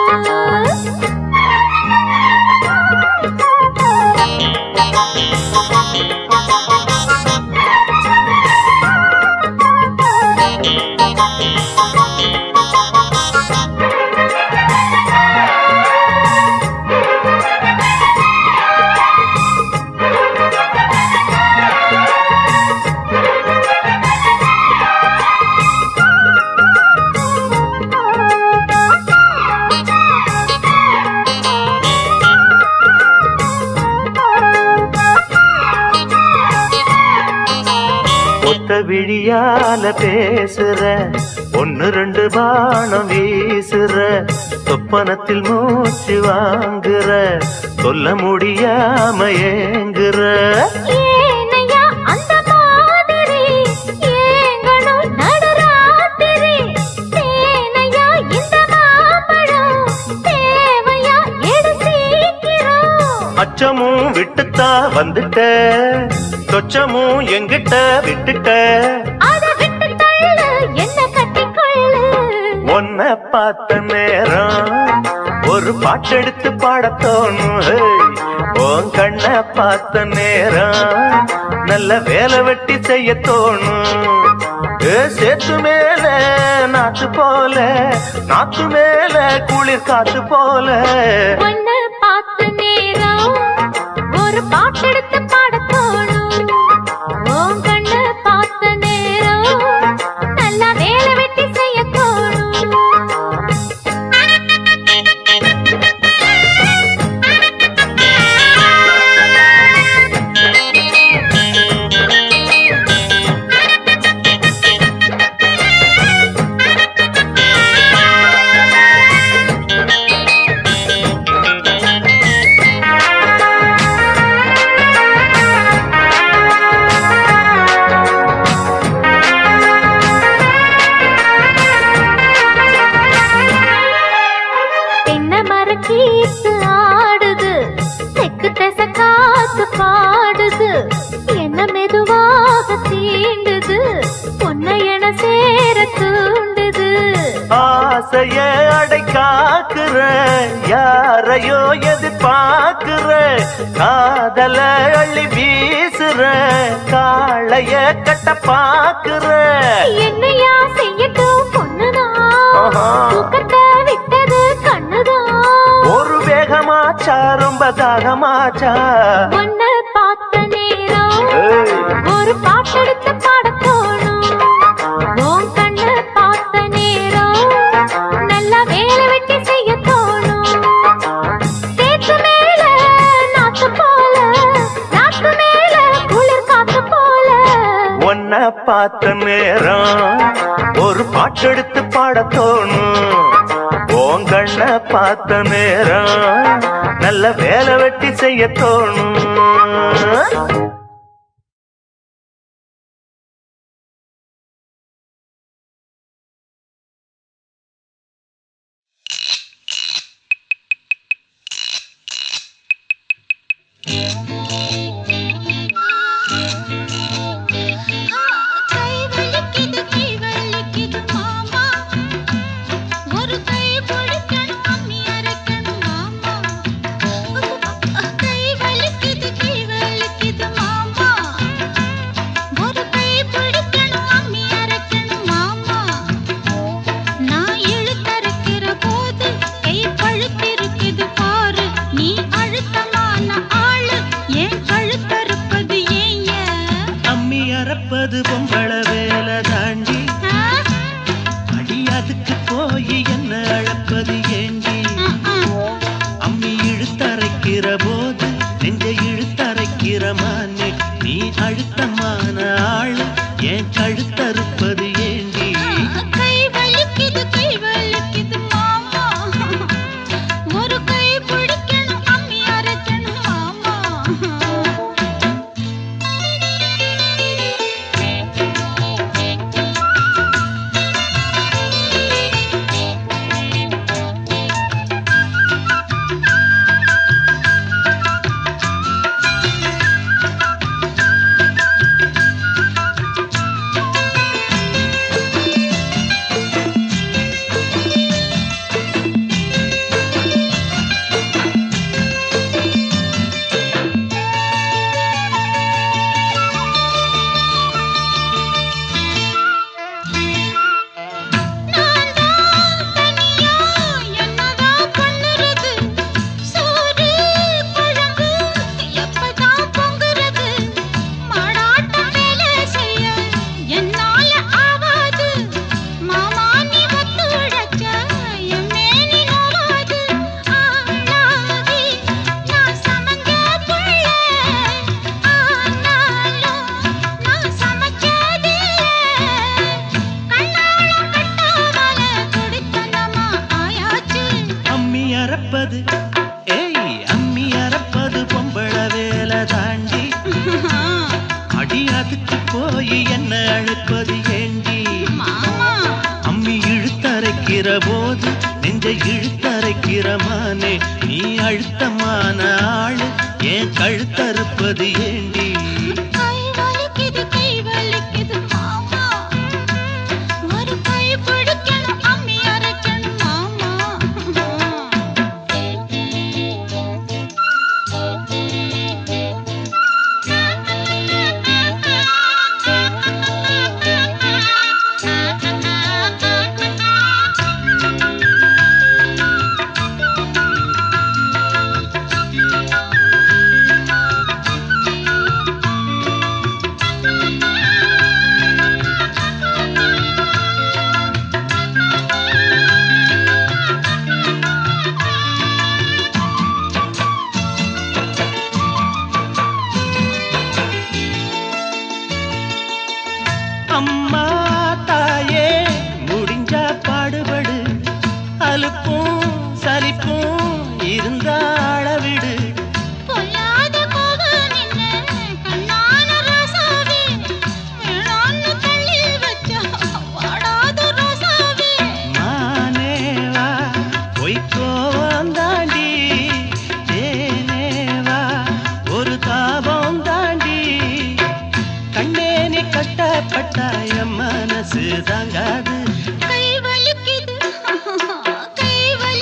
ஒத்த விழியால பேசுற ஒன்னு ரெண்டு பானம் வீசுற சொப்பனத்தில் மூச்சு வாங்குற சொல்ல முடியாம ஏங்குற ஏனையா அந்த மாதிரி ஏங்கணும் நடுராத்திரி தேனையா இந்த மாம்பழம் தேவையா எடு சீக்கிரம் அச்சமும் விட்டுத்தா வந்துட்ட சொச்சமும் எங்கிட்ட விட்டுட்ட அத விட்டு தள்ளு என்ன கட்டிக்கொள்ளு உன்னை பார்த்த நேரம் ஒரு பாட்டெடுத்து பாட தோணும் ஹேய். உன் கண்ண பார்த்த நேரம் நல்ல வேலை வெட்டி செய்ய தோணும் ஏ, சேத்து மேல நாத்து போல நாத்து மேல குளிர் காத்து போல ஒன்னு பார்த்த நேரம் ஒரு பாட்டெடுத்து பாட தோணும் உன் கண்ணு பார்த்த நேரம் நல்லா வேலை வெட்டி செய்ய தோணும் தென்னை மரக்கீத்து ஆடுது தெக்கு திச காத்து பாடுது என்ன மெதுவாக தீண்டுது பொன்னை என சேர தூண்டுது ஆசைய அடைக்கா தாக்குற யாரையோ எதிர்பார்க்கிற காதல அள்ளி வீசுற காளைய கட்ட பாக்குற என்னையா செய்யட்டும் பொண்ணுதான் ஆஹா. தூக்கத்தை விட்டது கண்ணுதான் ஒரு வேகமாச்சா ரொம்ப தாகமாச்சா ஒன்னு பார்த்த நேரம் ஏய். ஒரு பாட்டெடுத்து பாடத் தோணும் உன் கண்ணு பார்த்த நேரம் நல்லா வேலை வெட்டி செய்ய தோணும் சேத்து மேல நாத்து போல நாத்து மேல குளிர் காத்து போல உன்னை பார்த்த நேரம் ஒரு பாட்டெடுத்து பாட தோணும் உன் கண்ண பார்த்த நேரம் நல்ல வேலை வெட்டி செய்ய தோணும் கை வலிக்குது கை வலிக்குது மாமா ஒரு கை பிடிக்கணும் அம்மி அரைக்கணும் மாமா கை வலிக்குது கை வலிக்குது மாமா ஒரு கை பிடிக்கணும் அம்மி அரைக்கணும் மாமா நான் இழுத்தரைக்கிற போது கை பழுத்திருக்குது பாரு நீ அழுத்தமான ஆளு ஏன் கழுத்தறுப்பது ஏன் அம்மி அறப்பது பொம்பள வேலை தாண்டி அடி அதுக்கு போய் என்ன அழப்பது ஏண்டி அம்மி இழுத்தரைக்கிற போது நெஞ்ச இழுத்தரைக்கிற மானே நீ அழுத்தமான ஆளு ஏன் கழுத்தறுப்பது ஏண்டி கை வலிக்குது கை வலிக்குது மாமா ஒரு கை பிடிக்கணும் அம்மி அரைக்கணும் மாமா நான் தான் தனியா என்னதான் பண்ணுறது சோறு குழம்பு எப்பதான் பொங்குறது மாடாட்டம் வேலை செய்ய என்னால ஆவாது மாமா நீ ஒத்துழைச்ச என் மேனி நோவாது ஆளாகி நான் சமஞ்ச புள்ள ஆனாலும் நான் சமைச்சதில்லை கண்ணால கட்டாமல குடித்தனமா ஆயாச்சு அம்மி அறப்பது ஏய் அம்மி அறப்பது பொம்பள வேலை தாண்டி அடி அதுக்கு போய் என்ன அழைப்பது ஏண்டி மாமா அம்மி இழுத்தரைக்கிற போது நெஞ்ச இழுத்தரைக்கிற மானே நீ அழுத்தமான ஆளு ஏன் கழுத்தறுப்பது ஏண்டி கை வலிக்குது கை வலிக்குது மாமா ஒரு கை பிடிக்கணும் அம்மி அரைக்கணும் மாமா அம்மா தாயே முடிஞ்சா பாடுபடு அலுப்பும் சலிப்பும் இருந்தா அளவிடு பொல்லாத கோபம் நின்ன கண்ணான ராசாவே வேணான்னு தள்ளி வச்சா வாடாத ரோசாவே மானேவா பொய்க்கோவம் தாண்டி தேனேவா ஒரு தாபம் தாண்டி கண்ணே நீ கட்டப்பட்ட என் மனசு தாங்காது கை வலிக்குது கை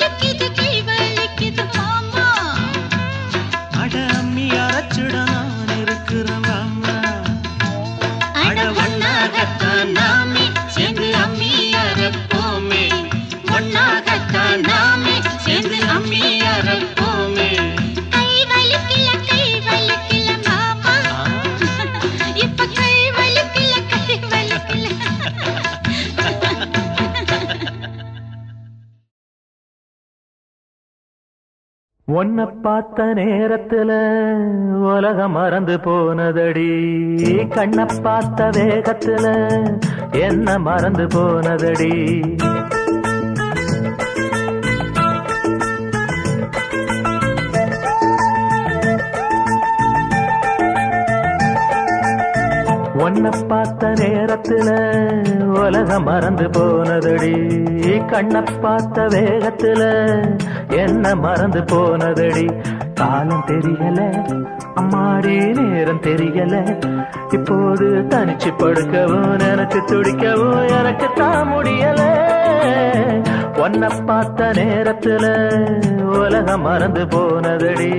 உன்னை பார்த்த நேரத்துல உலகம் மறந்து போனதடி கண்ணை பார்த்த வேகத்துல என்ன மறந்து போனதடி உன்னை பார்த்த நேரத்துல உலகம் மறந்து போனதடி கண்ணை பார்த்த வேகத்துல என்ன மறந்து போனதடி காலம் தெரியல அம்மாடி நேரம் தெரியல இப்போது தனிச்சு படுக்கவும் நினைச்சு துடிக்கவும் எனக்கு தான் முடியல உன்னை பார்த்த நேரத்துல உலகம் மறந்து போனதடி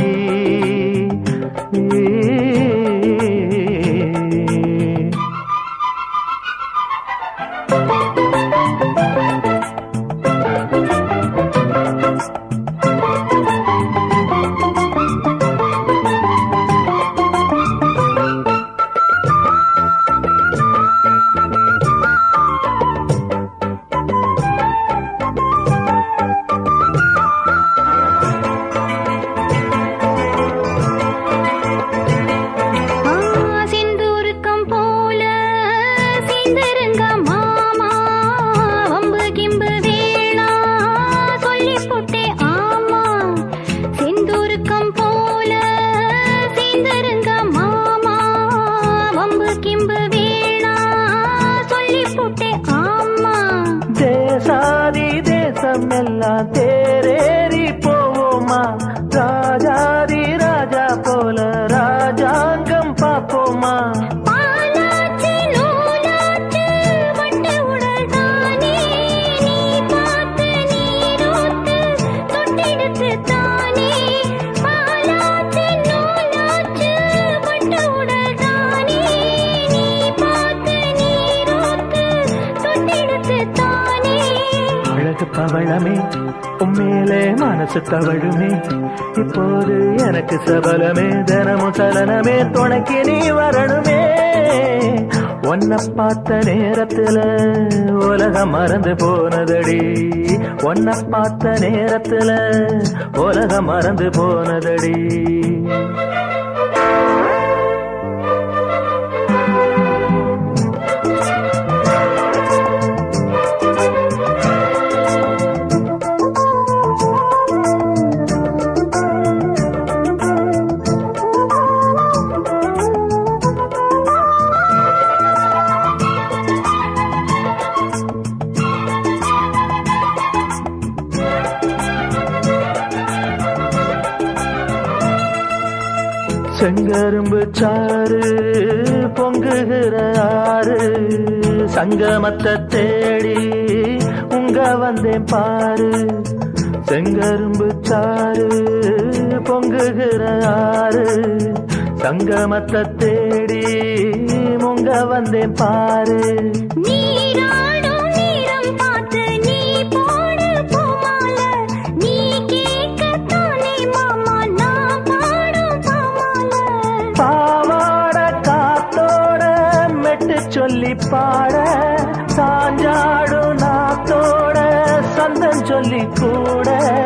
ஆ, செந்தூருக்கம் போல சேர்ந்திருங்க மாமா வம்பு கிம்பு வேணா சொல்லி போட்டே ஆமா செந்தூருக்கம் போல சேர்ந்திருங்க மாமா வம்பு கிம்பு வேணா சொல்லி போட்டே ஆமா தேசாதி தேசம் எல்லாம் தேரேறி போவோமா ராஜாதி ராஜா போல ராஜாங்கம் பாப்போமா பாலாச்சு நூலாச்சு வண்டு உடல் தானே நீ பார்த்து நீரோத்து தொட்டெடுத்து தானே பாலாச்சு நூலாச்சு வண்டு உடல் தானே நீ பார்த்து நீரோத்து தொட்டெடுத்து தானே அழகு பவளமே உண்மையிலே மனசு தவழுமே இப்போது எனக்கு சபலமே தினமும் சலனமே துணைக்கு நீ வரணுமே உன்னை பார்த்த நேரத்துல உலகம் மறந்து போனதடி உன்னை பார்த்த நேரத்துல உலகம் மறந்து போனதடி செங்கரும்பு சாறு பொங்குகிற ஆறு சங்கமத்தை தேடி உங்க வந்தேன் பாரு செங்கரும்பு சாறு பொங்குகிற ஆறு சங்கமத்தை தேடி உங்க வந்தேன் பாரு நீராடும் நீரம் பார்த்து நீ போடு பூமால நீ கேட்கத்தானே மாமா நான் பாடும் பாமால பாவாட காத்தோட மெட்டு சொல்லி பாட சாஞ்சாடும் நாத்தோட சந்தம் சொல்லி கூட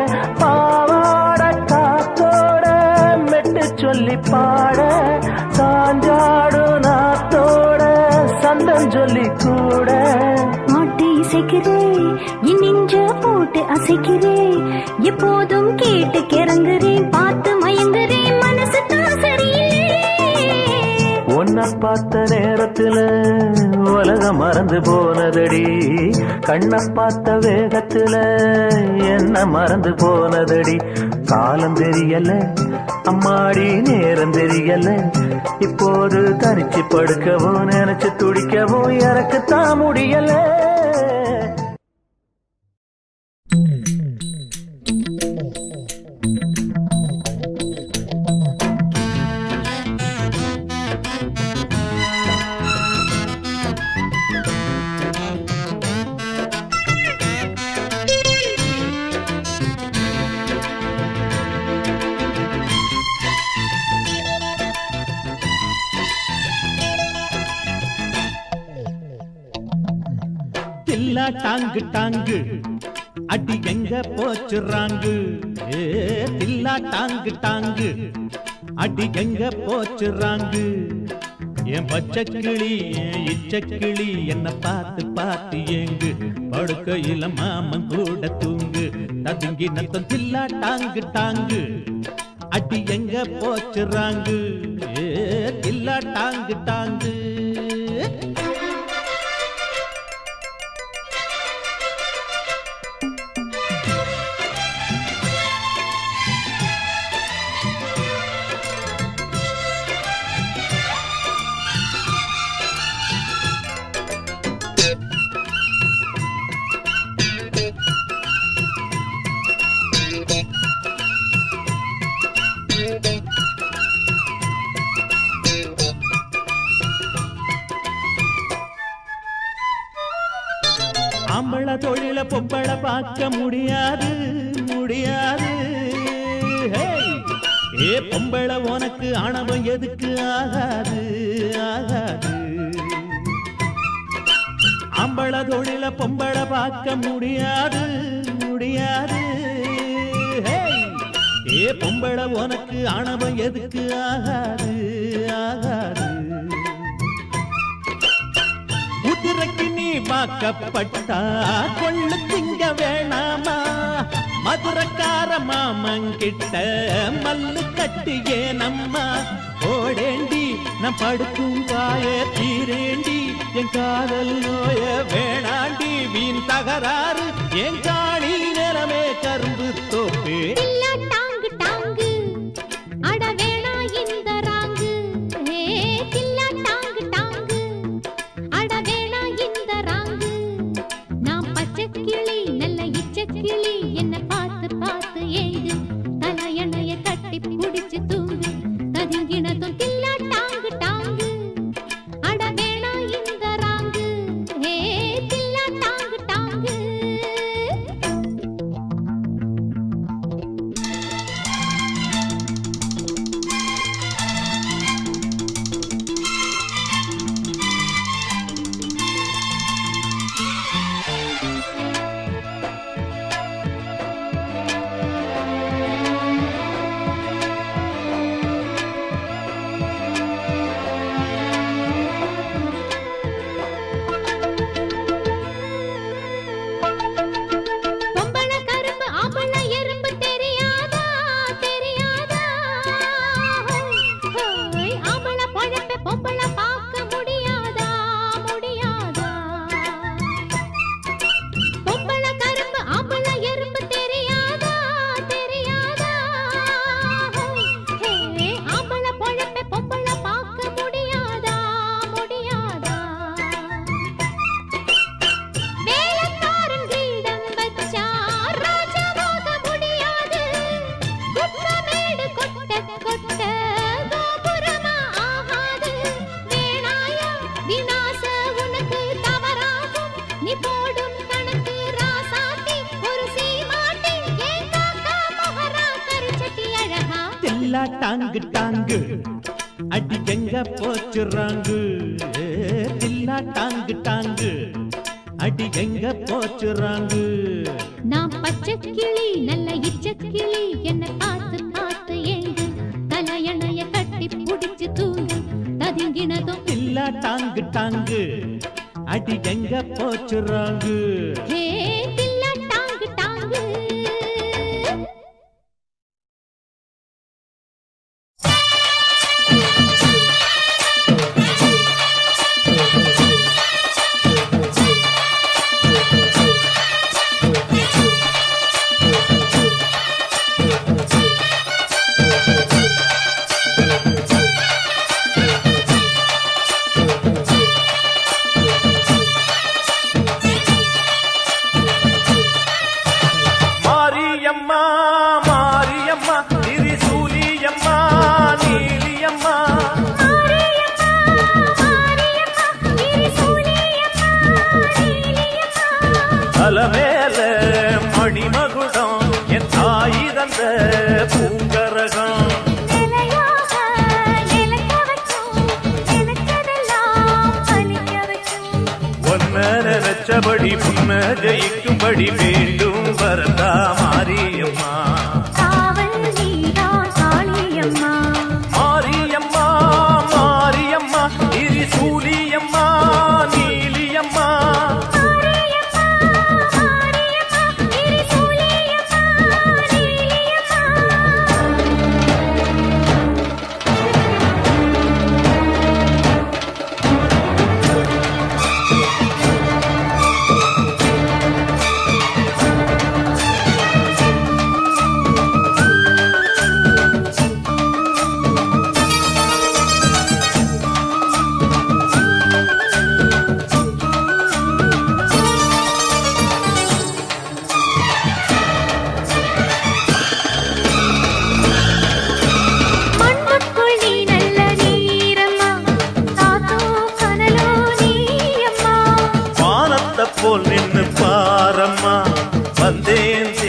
பாவாட காத்தோட மெட்டு சொல்லி பாட சாஞ்சாடும் நாத்தோட சந்தம் சொல்லி கூட மாட்டு இசைக்கிறே என் நெஞ்ச போட்டு அசைக்கிறே எப்போதும் கேட்டு கிறங்குறேன் பார்த்து மயங்குறேன் மனசு தான் சரியில்லை உன்னை பார்த்த நேரத்துல உலகம் மறந்து போனதடி கண்ணை பார்த்த வேகத்துல என்ன மறந்து போனதடி காலம் தெரியல அம்மாடி நேரம் தெரியல இப்போது தனிச்சு படுக்கவும் நினைச்சு துடிக்கவும் எனக்குத்தான் முடியல தில்லா டாங்கு டாங்கு அடி எங்க போச்சுறாங்கு ஏ தில்லா டாங்கு டாங்கு அடி எங்க போச்சுறாங்கு என் பச்சை கிளி என் இச்ச கிளி என்ன பார்த்து பார்த்து ஏங்கு படுக்கையில மாமன் கூட தூங்கு ததுங்கி நத்தம் தில்லா டாங்கு டாங்கு அடி எங்க போச்சுறாங்கு ஏ தில்லா டாங்கு டாங்கு ஆம்பள தொழில பொம்பள பார்க்க முடியாது முடியாது ஹேய்! ஏ பொம்பள உனக்கு ஆணவம் எதுக்கு ஆகாது ஆகாது ஆம்பள தொழில பொம்பள பார்க்க முடியாது முடியாது ஹேய்! ஏ பொம்பள உனக்கு ஆணவம் எதுக்கு ஆகாது ஆகாது குதிரைக்கு நீ வாக்கப்பட்டா கொள்ளு திங்க வேணாமா மதுரக்கார மாமங்கிட்ட மல்லு கட்டியே நம்மா ஓடேண்டி நான் படுக்கும் காய தீரேண்டி என் காதல் நோய வேணாண்டி வீண் தகராறு என் காணி நிலமே கரும்பு தோப்பே தில்லா டாங்கு டாங்கு அட வேணா இந்த ராங்கு ஹே தில்லா டாங்கு டாங்கு அட வேணா இந்த ராங்கு நான் பச்சை கிளி நல்ல இச்ச கிளி என்ன பார்த்து பார்த்து ஏங்கு தலையணைய கட்டி புடிச்சு தூங்கு ததுங்கினதும் தில்லா டாங்கு டாங்கு அட வேணா இந்த ராங்கு ஹே தில்லா டாங்கு டாங்கு பொம்பள கரும்பு ஆம்பள எறும்பு தெரியாதா தெரியாதா ஹோய் ஆம்பள பழப்ப பொம்பள பார்க்க முடியாதா முடியாதா பொம்பள கரும்பு ஆம்பள எறும்பு தெரியாதா தெரியாதா ஹே ஆம்பள பழப்ப பொம்பள பார்க்க முடியாதா முடியாதா வேலக்காரன் கிரீடம் வச்சா ராஜாவாக முடியாது குப்பமேடு கொட்ட கொட்ட கோபுரமா ஆகாது வேணாயா விநாச உனக்கு தவறாகும் நீ போடும் கணக்கு ராசாத்தி ஒரு சீமாட்டி ஏன் காக்கா மொஹரா கருச்சட்டி அழகா தில்லா டாங்கு டாங்கு அடி எங்க போச்சுறாங்கு ஏ, தில்லா டாங்கு டாங்கு அடி எங்க போச்சுறாங்கு நான் பச்சை கிளி நல்ல இச்ச கிளி என்ன பார்த்து பார்த்து ஏங்கு தலையணைய கட்டி புடிச்சு தூங்கு ததுங்கினதும் தில்லா டாங்கு டாங்கு அடி எங்க போச்சுறாங்கு ஹே தில்லா டாங்கு டாங்கு மாரியம்மா மாரியம்மா திரிசூலியம்மா நீலியம்மா அலமேல மணிமகுடம் என் தாய் தந்த பூங்கரகம் ஒன்ன நினைச்சபடி புன்ன ஜெயிக்கும்படி வேண்டும் வரதா மாரியம்மா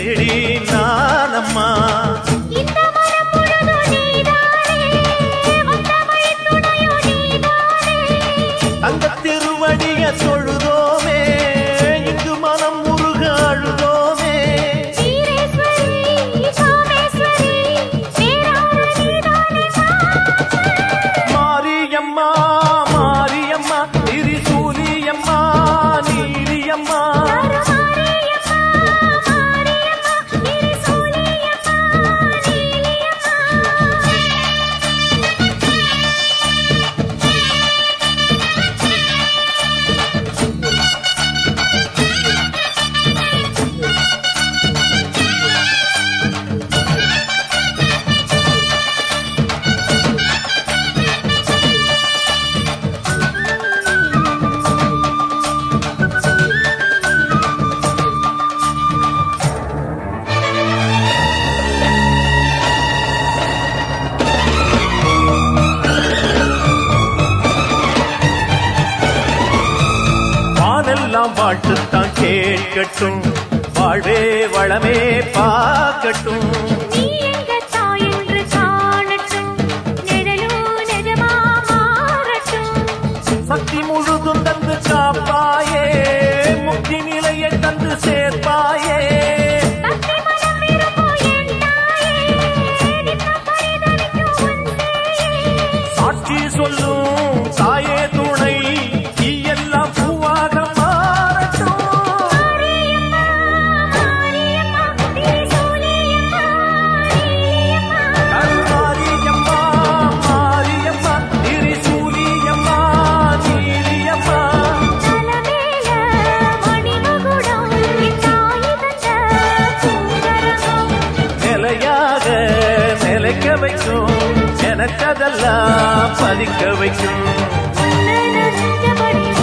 தேடி நானம்மா இந்த மனம் முழுதும் நீதானே வந்த வழி துணையும் நீதானே தங்க திருவடிய தொழுதோமே இங்கு மனம் முருக அழுதோமே வீரேஸ்வரி சோமேஸ்வரி பேரான நீதானே மாரியம்மா மாரியம்மா திரிசூலியம்மா நீலியம்மா மாரியம்மா மாரியம்மா திரிசூலியம்மா நீலியம்மா வானெல்லாம் வாழ்த்துத்தான் கேட்கட்டும் வாழ்வே வளமே பார்க்கட்டும் நீ எங்க தாய் என்று காணட்டும் நிழலும் நிஜமா மாறட்டும் சக்தி முழுதும் தந்து காப்பாயே முக்தி நிலையை தந்து சேர்ப்பாயே பக்தி மனம் விரும்பும் என் தாயே நித்தம் பரிதவிக்கும் உன் சேயே சாட்சி சொல்லும் தாயே துணை நீ எல்லாம் பூவாக மாறட்டும் மாரியம்மா மாரியம்மா திரிசூலியம்மா நீலியம்மா கருமாரியம்மா மாரியம்மா திரிசூலியம்மா நீலியம்மா தலமேல மணிமகுடம் என் தாய் தந்த சுந்தரகம் நிலையாக நிலைக்க வைக்கும் எனக்கதெல்லாம் பதிக்க வைக்கும் உன்னை நெஞ்சபடி